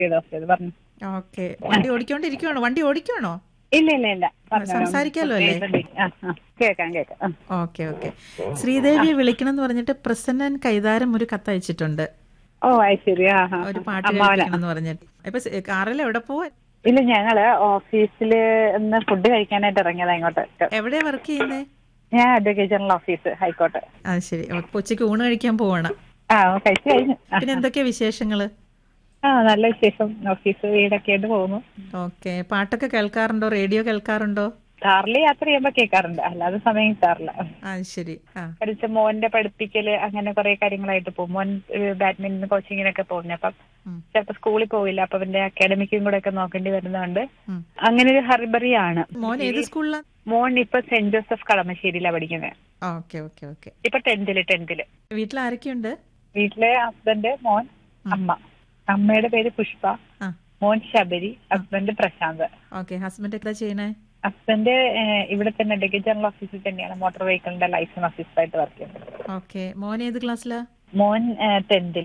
ചെയ്ത് ഓഫ് ചെയ്ത് പറഞ്ഞു ഓക്കെ വണ്ടി ഓടിക്കൊണ്ടിരിക്കുവാണോ വണ്ടി ഓടിക്കുവാണോ ഇല്ല ഇല്ല ഇല്ല പറഞ്ഞോ. സംസാരിക്കാലോ അല്ലേ? ആ, ആ, കേക്കാം കേക്കാം ആ. ഓക്കെ ഓക്കെ ശ്രീദേവിയെ വിളിക്കണം എന്ന് പറഞ്ഞിട്ട് പ്രസന്നൻ കൈതാരം ഒരു കത്ത് അയച്ചിട്ടുണ്ട് ഓ അത് ശരി ആ ആ. ഒരു പാട്ട് അമ്മാവനാ കേൾപ്പിക്കണം എന്ന് പറഞ്ഞിട്ട് ഇപ്പൊ സ് കാറിൽ എവിടെ പോവാ ഇല്ല ഞങ്ങള് ഓഫീസില് ഇന്ന് ഫുഡ് കഴിക്കാനായിട്ട് ഇറങ്ങിയതാ ഇങ്ങോട്ട് എവിടെയാ വർക്ക് ചെയ്യുന്നേ ഞാൻ അഡ്വക്കേറ്റ് ജനറൽ ഓഫീസ് ഹൈക്കോട്ടെ അത് ശരി അപ്പൊ ഉച്ചയ്ക്ക് ഊണ് കഴിക്കാൻ പോവാണ് ആ കഴിച്ചു കഴിഞ്ഞു ആ, പിന്നെ എന്തൊക്കെയാ വിശേഷങ്ങള് ആ നല്ല വിശേഷം ഓഫീസ് വീടൊക്കെ ആയിട്ട് പോകുന്നു ഓക്കെ പാട്ടൊക്കെ കേൾക്കാറുണ്ടോ റേഡിയോ കേൾക്കാറുണ്ടോ കാറിൽ യാത്ര ചെയ്യുമ്പോ കേൾക്കാറുണ്ട് അല്ലാതെ സമയം കിട്ടാറില്ല അത് ശരി ആ പഠിച്ച മോന്റെ പഠിപ്പിക്കല് അങ്ങനെ കുറെ കാര്യങ്ങളായിട്ട് പോകും മോൻ ബാഡ്മിന്റൺ കോച്ചിങ്ങിനൊക്കെ പോകുന്നു അപ്പം ഉം. ചിലപ്പോ സ്കൂളിൽ പോവില്ല അപ്പൊ അവന്റെ അക്കാഡമിക്കും കൂടെ ഒക്കെ നോക്കേണ്ടി വരുന്നതുകൊണ്ട് ഉം. അങ്ങനെ ഒരു ഹറിബറിയാണ് മോൻ ഏത് സ്കൂളിലാ മോൻ ഇപ്പൊ സെന്റ് ജോസഫ് കളമശ്ശേരിയിലാണ് പഠിക്കുന്നത് ഓക്കെ ഓക്കെ ഓക്കെ ഇപ്പൊ ടെൻത്തില് ടെൻത്തില് വീട്ടിൽ ആരൊക്കെയുണ്ട് വീട്ടിലെ ഹസ്ബൻഡ് മോൻ അമ്മ അമ്മയുടെ പേര് പുഷ്പ ആ മോൻ Sabari husband Prashanth okay husband എന്താ ചെയ്യണേ ഹസ്ബൻഡ് ഏഹ്, ഇവിടെ തന്നെ ഡെഗി ജനറൽ ഓഫീസിൽ തന്നെയാണ് മോട്ടോർ വെഹിക്കിളിന്റെ ലൈസൻസ് ഓഫീസറായിട്ട് വർക്ക് ചെയ്യുന്നത് ഓക്കെ മോൻ ഏത് ക്ലാസ്സിലാ മോൻ ടെൻത്തിൽ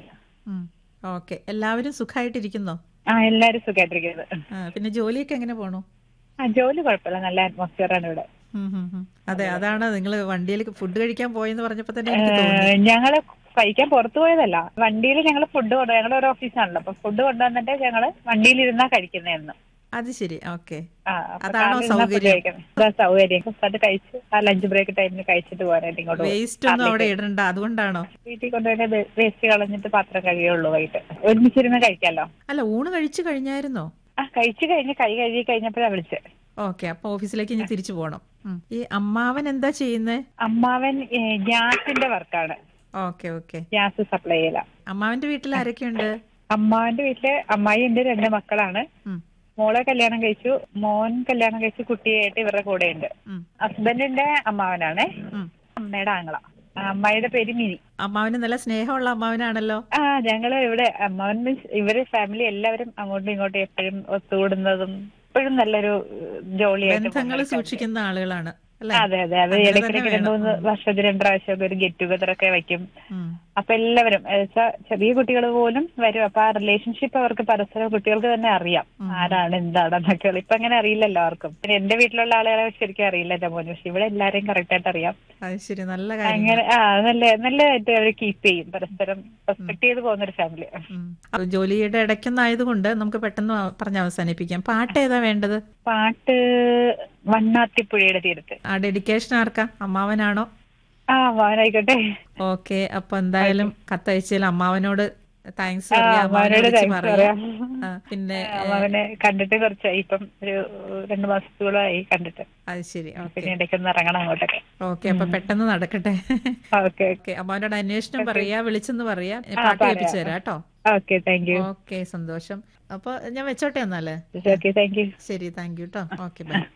ഓക്കെ എല്ലാവരും സുഖമായിട്ടിരിക്കുന്നോ ആ എല്ലാരും സുഖമായിട്ടിരിക്കുന്നത് ആ, പിന്നെ ജോലിയൊക്കെ എങ്ങനെ പോണു ആ ജോലി കുഴപ്പമില്ല നല്ല അറ്റ്മോസ്ഫിയർ ആണ് ഇവിടെ ഉം, ഉം, ഉം. അതെ അതാണ് നിങ്ങൾ വണ്ടിയിൽ ഫുഡ് കഴിക്കാൻ പോയെന്ന് പറഞ്ഞപ്പോ തന്നെ എനിക്ക് തോന്നി ഏഹ്, ഞങ്ങള് കഴിക്കാൻ പുറത്തു പോയതല്ല വണ്ടിയിൽ ഞങ്ങൾ ഫുഡ് കൊണ്ടു ഞങ്ങളുടെ ഒരു ഓഫീസാണല്ലോ അപ്പൊ ഫുഡ് കൊണ്ടുവന്നിട്ട് ഞങ്ങള് വണ്ടിയിലിരുന്നാ കഴിക്കുന്നതെന്ന് അത് ശരി ഓക്കെ ആ, അപ്പൊ അതാണോ കാറിലിരുന്നാ food സൗകര്യം? കഴിക്കുന്നത്. അതാ സൗകര്യം അത് കഴിച്ച് ആ ലഞ്ച് ബ്രേക്ക് ടൈമിന് കഴിച്ചിട്ട് പോകാനായിട്ട് ഇങ്ങോട്ട് പോകും. വേസ്റ്റ് ഒന്നും അവിടെ ഇടണ്ട അതുകൊണ്ടാണോ വീട്ടിൽ കൊണ്ടുപോയി വേസ്റ്റ് കളഞ്ഞിട്ട് പാത്രം കഴിയുള്ളൂ വൈകിട്ട് ഒരുമിച്ചിരുന്ന് കഴിക്കാലോ അല്ല ഊണ് കഴിച്ചു കഴിഞ്ഞായിരുന്നോ ആ കഴിച്ചു കഴിഞ്ഞ് കൈ കഴുകി കഴിഞ്ഞപ്പോഴാ വിളിച്ചത് ഓക്കെ അപ്പൊ ഓഫീസിലേക്ക് ഇനി തിരിച്ചു പോകണം ഉം. ഈ അമ്മാവൻ എന്താ ചെയ്യുന്നേ അമ്മാവൻ ഏ, ഗ്യാസിന്റെ വർക്കാണ് ഓക്കെ ഓക്കെ ഗ്യാസ് സപ്ലൈ ചെയ്യല അമ്മാവന്റെ വീട്ടിൽ ആരൊക്കെയുണ്ട് അമ്മാവന്റെ വീട്ടില് അമ്മായി എന്റെ രണ്ട് മക്കളാണ് ഉം, മോളെ കല്യാണം കഴിച്ചു മോൻ കല്യാണം കഴിച്ചു കുട്ടിയായിട്ട് ഇവരുടെ കൂടെ ഉണ്ട് ഉം, ഹസ്ബൻഡിന്റെ അമ്മാവനാണ് ഉം. അമ്മയുടെ ആങ്ങള ആ, അമ്മായിയുടെ പേര് മിനി അമ്മാവന് നല്ല സ്നേഹമുള്ള അമ്മാവനാണല്ലോ ആ ഞങ്ങള് ഇവിടെ അമ്മാവൻ മീൻസ് ഇവര് ഫാമിലി എല്ലാവരും അങ്ങോട്ടും ഇങ്ങോട്ടും എപ്പോഴും ഒത്തുകൂടുന്നതും എപ്പോഴും നല്ലൊരു ജോളിയായിട്ട് ബന്ധങ്ങൾ പോകുന്ന ഒരു family. സൂക്ഷിക്കുന്ന ആളുകളാണ് അല്ലെ അതെ അതെ അത് അങ്ങനെ ഇടയ്ക്കിടയ്ക്ക് തന്നെ രണ്ടു മൂന്ന് വേണം. വർഷത്തിൽ രണ്ട് പ്രാവശ്യമൊക്കെ ഒരു ഗെറ്റ് ടുഗദർ ഒക്കെ വെക്കും ഉം. അപ്പൊ എല്ലാവരും വെച്ചാൽ ചെറിയ കുട്ടികൾ പോലും വരും അപ്പൊ ആ റിലേഷൻഷിപ്പ് അവർക്ക് പരസ്പരം കുട്ടികൾക്ക് തന്നെ അറിയാം ആരാണ് എന്താണെന്നൊക്കെ ഇപ്പൊ അങ്ങനെ അറിയില്ലല്ലോ ആർക്കും പിന്നെ എന്റെ വീട്ടിലുള്ള ആളുകളെ ശരിക്കും അറിയില്ല എന്റെ മോന് പക്ഷെ ഇവിടെ എല്ലാരെയും കറക്റ്റ് ആയിട്ട് അറിയാം അത് ശരി നല്ല കാര്യം അങ്ങനെ ആ നല്ല നല്ലതായിട്ട് അവർ കീപ്പ് ചെയ്യും പരസ്പരം റെസ്പെക്ട് ചെയ്ത് പോകുന്ന ഒരു ഫാമിലി ഉം. അപ്പൊ ജോലിയുടെ ഇടയ്ക്കൊന്നായതുകൊണ്ട് നമുക്ക് പെട്ടെന്ന് പറഞ്ഞ് അവസാനിപ്പിക്കാം പാട്ട് ഏതാ വേണ്ടത് പാട്ട് വണ്ണാത്തിപ്പുഴയുടെ തീരത്ത് ആ ഡെഡിക്കേഷൻ ആർക്കാ അമ്മാവനാണോ ആ വാനായിക്കോട്ടെ ഓക്കെ അപ്പൊ എന്തായാലും കത്തയച്ചതിൽ അമ്മാവനോട് താങ്ക്സ് ആ, പറയാം അമ്മാവനെ അമ്മാവനോട് വിളിച്ച് thanks പറയാം പറയാം. ആ, പിന്നെ അവനെ കണ്ടിട്ട് കുറച്ചായി ഇപ്പം ഒരു രണ്ടു മാസത്തോളമായി കണ്ടിട്ട് അത് ശരി ഓക്കെ പിന്നെ ഇടയ്ക്കൊന്ന് ഇറങ്ങണം അങ്ങോട്ടൊക്കെ ഓക്കെ അപ്പൊ പെട്ടെന്ന് നടക്കട്ടെ ഓക്കെ ഓക്കെ അമ്മാവനോട് അന്വേഷണം പറയാ വിളിച്ചെന്ന് പറയാ ആ, പാട്ട് പറയാം. കേൾപ്പിച്ചു തരാം കേട്ടോ ഓക്കെ താങ്ക് യു ഓക്കെ സന്തോഷം അപ്പൊ ഞാൻ വെച്ചോട്ടെ എന്നാലേ ഓക്കെ താങ്ക് യു ശരി താങ്ക് യു കേട്ടോ ഓക്കെ ബൈ